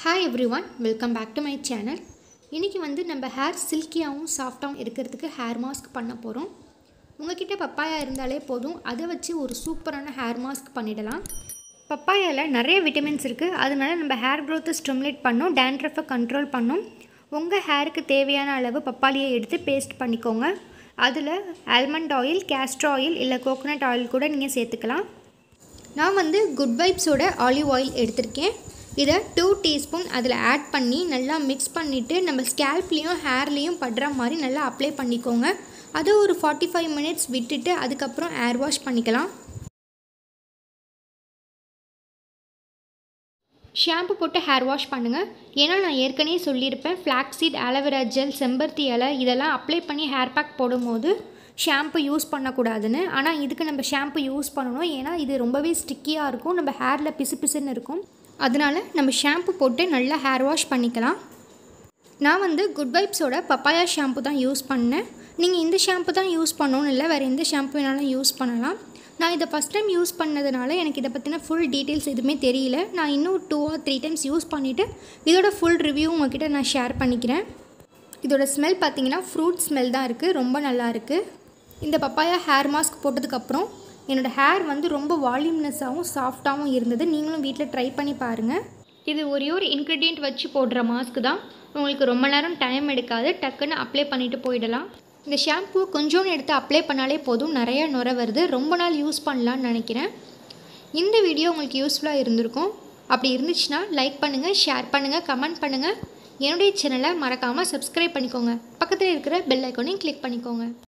hi everyone welcome back to my channel இன்றைக்கி வந்து நம்ம ஹேர் சில்கியாகவும் சாஃப்டாகவும் இருக்கிறதுக்கு ஹேர் மாஸ்க் பண்ண போகிறோம் உங்ககிட்ட பப்பாயா இருந்தாலே போதும் அதை வச்சு ஒரு சூப்பரான ஹேர் மாஸ்க் பண்ணிடலாம் பப்பாயாவில் நிறைய விட்டமின்ஸ் இருக்குது அதனால நம்ம ஹேர் க்ரோத்தை ஸ்டிமுலேட் பண்ணும் டேண்ட்ரஃபை கண்ட்ரோல் பண்ணும் உங்கள் ஹேருக்கு தேவையான அளவு பப்பாளியை எடுத்து பேஸ்ட் பண்ணிக்கோங்க அதில் ஆல்மண்ட் ஆயில் கேஸ்ட்ர் ஆயில் இல்லை கோகோனட் ஆயில் கூட நீங்கள் சேர்த்துக்கலாம் நான் வந்து குட் வைப்ஸோட ஆலிவ் ஆயில் எடுத்திருக்கேன் இதை டூ டீஸ்பூன் அதில் ஆட் பண்ணி நல்லா மிக்ஸ் பண்ணிவிட்டு நம்ம ஸ்கேல்ப்லேயும் ஹேர்லேயும் படுற மாதிரி நல்லா அப்ளை பண்ணிக்கோங்க அதை ஒரு ஃபார்ட்டி ஃபைவ் மினிட்ஸ் விட்டுட்டு அதுக்கப்புறம் ஏர் வாஷ் பண்ணிக்கலாம் ஷாம்பு போட்டு ஹேர் வாஷ் பண்ணுங்கள் ஏன்னா நான் ஏற்கனவே சொல்லியிருப்பேன் ஃப்ளாக்ஸீட் ஆலோவேரா ஜெல் செம்பருத்தி இலை இதெல்லாம் அப்ளை பண்ணி ஹேர் பேக் போடும்போது ஷாம்பு யூஸ் பண்ணக்கூடாதுன்னு ஆனால் இதுக்கு நம்ம ஷாம்பு யூஸ் பண்ணணும் ஏன்னா இது ரொம்பவே ஸ்டிக்கியாக இருக்கும் நம்ம ஹேரில் பிசு பிசுன்னு இருக்கும் அதனால் நம்ம ஷாம்பு போட்டு நல்லா ஹேர் வாஷ் பண்ணிக்கலாம் நான் வந்து குட் வைப்ஸோட பப்பாயா ஷாம்பு தான் யூஸ் பண்ணேன் நீங்கள் இந்த ஷாம்பு தான் யூஸ் பண்ணணும்னு இல்லை வேறு எந்த ஷாம்பு வேணாலும் யூஸ் பண்ணலாம் நான் இதை ஃபஸ்ட் டைம் யூஸ் பண்ணதுனால எனக்கு இதை பற்றின ஃபுல் டீட்டெயில்ஸ் எதுவுமே தெரியல நான் இன்னும் two or three times use பண்ணிவிட்டு இதோட ஃபுல் ரிவ்யூ உங்ககிட்ட நான் ஷேர் பண்ணிக்கிறேன் இதோட ஸ்மெல் பார்த்தீங்கன்னா ஃப்ரூட் ஸ்மெல் தான் இருக்குது ரொம்ப நல்லா இருக்குது இந்த பப்பாயா ஹேர் மாஸ்க் போட்டதுக்கப்புறம் என்னோடய ஹேர் வந்து ரொம்ப வால்யூம்னஸாகவும் சாஃப்டாகவும் இருந்தது நீங்களும் வீட்டில் ட்ரை பண்ணி பாருங்கள் இது ஒரே ஒரு இன்க்ரீடியண்ட் வச்சு போடுற மாஸ்க் தான் உங்களுக்கு ரொம்ப நேரம் டைம் எடுக்காது டக்குன்னு அப்ளை பண்ணிவிட்டு போயிடலாம் இந்த ஷாம்பு கொஞ்சோன்னு எடுத்து அப்ளை பண்ணாலே போதும் நிறைய நுர வருது ரொம்ப நாள் யூஸ் பண்ணலான்னு நினைக்கிறேன் இந்த வீடியோ உங்களுக்கு யூஸ்ஃபுல்லாக இருந்திருக்கும் அப்படி இருந்துச்சுன்னா லைக் பண்ணுங்கள் ஷேர் பண்ணுங்கள் கமெண்ட் பண்ணுங்கள் என்னுடைய சேனலை மறக்காமல் சப்ஸ்கிரைப் பண்ணிக்கோங்க பக்கத்தில் இருக்கிற பெல் ஐக்கானையும் கிளிக் பண்ணிக்கோங்க